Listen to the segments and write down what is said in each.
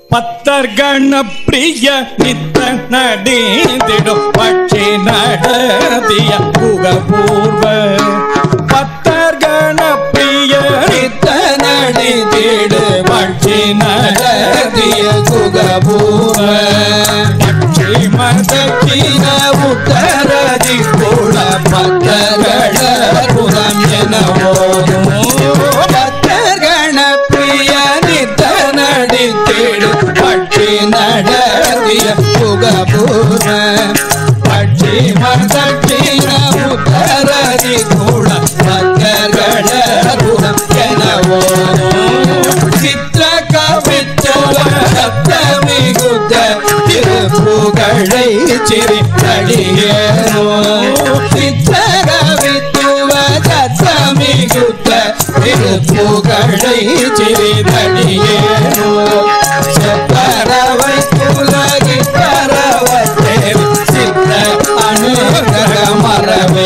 பத்தர்கண பிரிய நித்த நடீந்திடும் பட்சி நடதிய புகபூர்வ பத்தர்கண பிரிய நித்த நடீந்திடு பட்சி நடதிய புகபூர்வ பட்சி மதத்தின உத்தரதி கூட பத்தர்கள புறம் எனவோதும் பத்தர்கண பிரிய நித்த நடித்திடு பட்சி நடத்திய புகபூர்வ பட்சி மதத்தின உத்தரதி கூட பத்தர்கள புறம் எனவோதும் சித்திர கவித்துவ சப்தமிகுத்த திருப்புகழை சிறி அடியேனோ சித்திர கவித்துவ சப்தமிகுத்த திருப்புகழை சிறி அடியேனோ செப்பரவை உலகி பரவத்தே சித்த அனுகிரக மரவே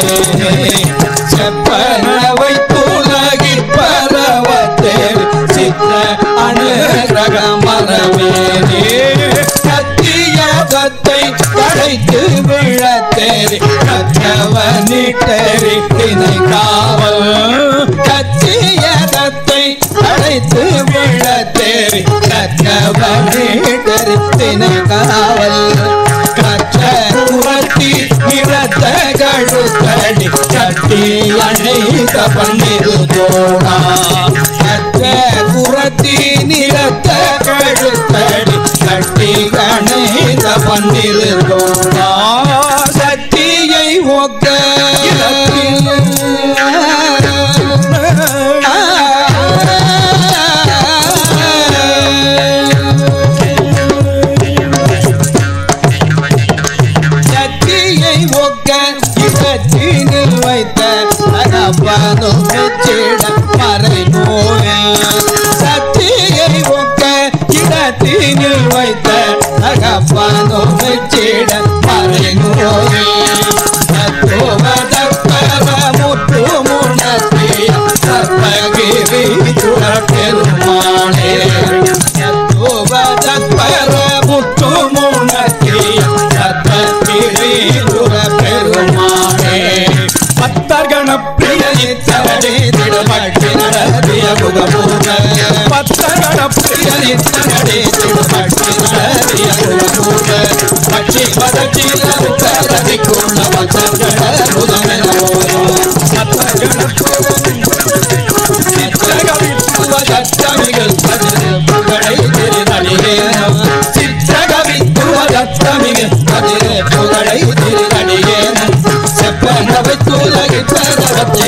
செப்பரவை உலகி பரவத்தே சித்த அனுகிரக மரவே சத்தியகத்தை படைத்து விழத்தேரி கற்றவனிட்டேரி தினை காவல் சத்தியகத்தை படைத்து விழத்தேரி கற்றவனிட்டேரி தினை காவல் கற்ற புறத்தி நிறத்த கழுத்தடி கட்டி அணைத்த பன்னிரு தோடா கற்ற புறத்தி நிறத்த கழுத்தடி கட்டி அணைத்த பன்னிரு தோடா சக்தியை ஒக்க சக்தியை ஒக்க இவற்றினில் வைத்த தகப்பனும் மெச்சிட மறை சக்தியை ஒக்க இடத்தினில் வைத்த தகப்பனும் மெச்சிட மறை முற்று முன்னத்திய சர்வகிரி சுட பெருமாளே முற்று முன்னத்திய சர்வகிரி சுட பெருமாளே பத்தர்கண பிரியனித்தனடே திடுபட்டி நடத்திய புகபூர பத்தர்கண பிரியனித்தனடே திடுபட்டி நடத்திய புகபூர பட்சி பதச்சில உத்தரதி கூர்ண பத்தர்கண புதமெனவோரோ பத்தர்கண சிற்றகவித்துவதத்தமிகள் பதில் புகழை திருநடிகேனம் சிற்றகவித்துவதத்தமிகள் பதில் புகழை திருநடிகேனம் செப்பனவை தூலகி பரவத்தே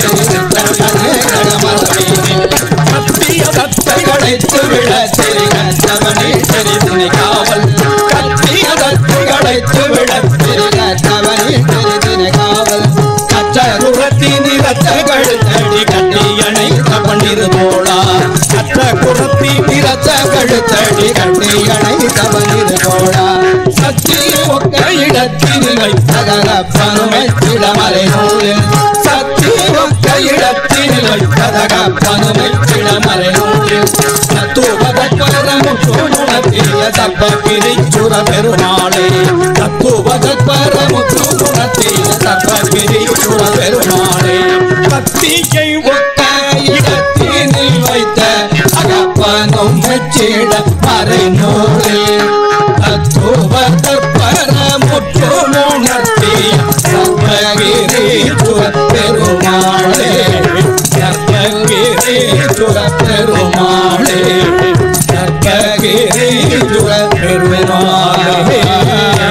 கத்திய தத்தைகளை துவிழ திரி கத்தவனே திரி துணை காவல் கத்திய தத்தைகளை துவிழ திரி கத்தவனே திரி துணை காவல் கச்சருரத்தி நிறத்த கழுத்தடி கட்டி அணைத்த பன்னிரு தோழா கற்ற குரத்தி நிறத்த கழுத்தடி கட்டி அணைத்த பன்னிரு தோழா சக்தி ஒக்க இடத்தில் வைத்ததக பனுமை திடமலை நூலில் சக்தி ஒக்க இடத்தில் வைத்ததக பனுமை திடமலை நூலில் தத்துவதற்பரமுற்றுணத்திய சர்வகிரி சுர பெருமாளே தத்துவதற்பரமுற்றுணத்திய சர்வகிரி சுர பெருமாளே கத்தியை ஒக்க இடத்தினில் வைத்த அகப்பனும் மெச்சிட மறை நூலில் தத்துவதற்பரமுற்றுணத்திய சர்வகிரி சுர பெருமாளே சர்வகிரி சுர பெருமாளே சர்வகிரி சுர பெருமாளே